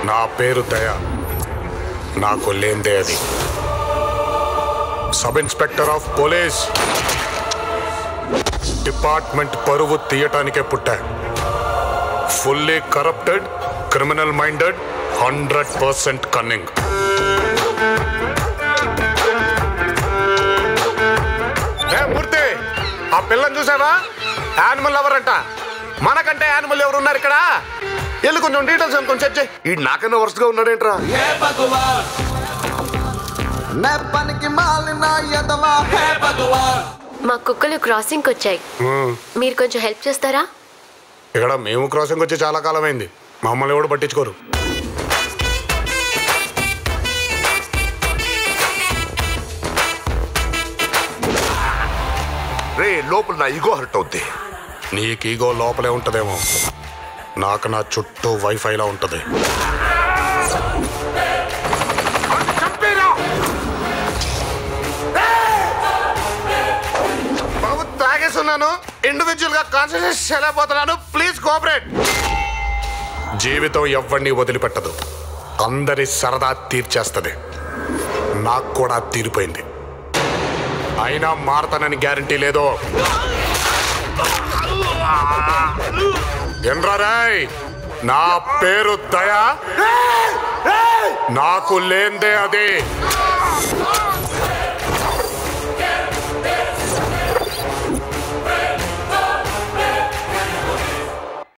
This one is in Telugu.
నా పేరు దయ నాకు లేందే అది sub inspector of police department పరువు తీయటానికే పుట్టా fully corrupted criminal minded hundred percent cunning Murthy ఆ పిల్లని చూసావా యానిమల్ లవర్ అంట మనకంటే యానిమల్ ఎవరు ఉన్నారు ఇక్కడ వెళ్ళి కొంచెం డీటెయిల్స్ అనుకుని చెక్ చేయి ఈ నాకన్నా వరుసగా ఉన్నాడేంట్రా నెప్పనికి మాలిన ఎదవా మా కుక్కలు క్రాసింగ్కి వచ్చాయి మీరు కొంచెం హెల్ప్ చేస్తారా ఇక్కడ మేము క్రాసింగ్ వచ్చి చాలా కాలం అయింది మమ్మల్ని ఎవడు పట్టించుకోరు రే లోపల నా ఇగో హర్ట్ అవుద్ది నీకు ఈగో లోపలే ఉంటదేమో నాకు నా చుట్టూ వైఫైలా ఉంటది బాబు తాగేస్తున్నాను ఇండివిజువల్ గా కాన్సన్ట్రేట్ చేయలేకపోతున్నాను ప్లీజ్ కోఆపరేట్ జీవితం ఎవరిని వదిలిపెట్టదు అందరి సరదా తీర్చేస్తుంది నాకు కూడా తీరిపోయింది అయినా మారతానని గ్యారంటీ లేదు ఎండ్రారాయ్ నా పేరు దయా నాకు లేందే అది